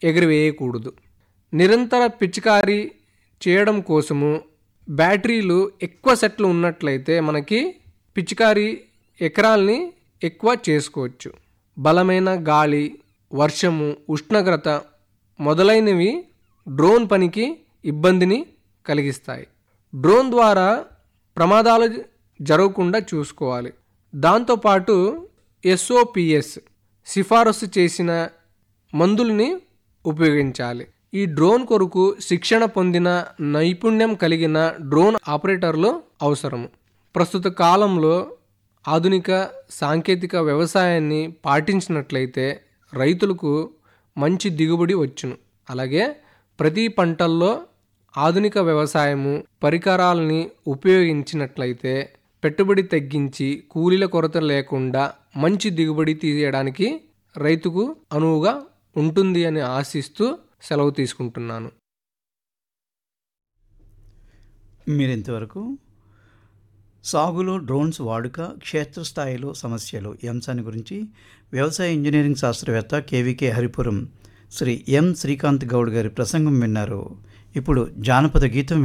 ఎగిరివేయకూడదు నిరంతర పిచికారీ చేయడం కోసము బ్యాటరీలు ఎక్కువ సెట్లు ఉన్నట్లయితే మనకి పిచికారీ ఎకరాల్ని ఎక్కువ చేసుకోవచ్చు బలమైన గాలి వర్షము ఉష్ణోగ్రత మొదలైనవి డ్రోన్ పనికి ఇబ్బందిని కలిగిస్తాయి డ్రోన్ ద్వారా ప్రమాదాలు జరగకుండా చూసుకోవాలి దాంతోపాటు ఎస్ఓపిఎస్ సిఫారసు చేసిన మందుల్ని ఉపయోగించాలి ఈ డ్రోన్ కొరకు శిక్షణ పొందిన నైపుణ్యం కలిగిన డ్రోన్ ఆపరేటర్లు అవసరము ప్రస్తుత కాలంలో ఆధునిక సాంకేతిక వ్యవసాయాన్ని పాటించినట్లయితే రైతులకు మంచి దిగుబడి వచ్చును అలాగే ప్రతి పంటల్లో ఆధునిక వ్యవసాయము పరికరాలని ఉపయోగించినట్లయితే పెట్టుబడి తగ్గించి కూలీల కొరత లేకుండా మంచి దిగుబడి తీయడానికి రైతుకు అనువుగా ఉంటుంది అని ఆశిస్తూ సెలవు తీసుకుంటున్నాను మీరింతవరకు సాగులో డ్రోన్స్ వాడుక క్షేత్రస్థాయిలో సమస్యలు ఈ అంశాన్ని గురించి వ్యవసాయ ఇంజనీరింగ్ శాస్త్రవేత్త కేవీకే హరిపురం శ్రీ ఎం శ్రీకాంత్ గౌడ్ గారి ప్రసంగం విన్నారు ఇప్పుడు జానపద గీతం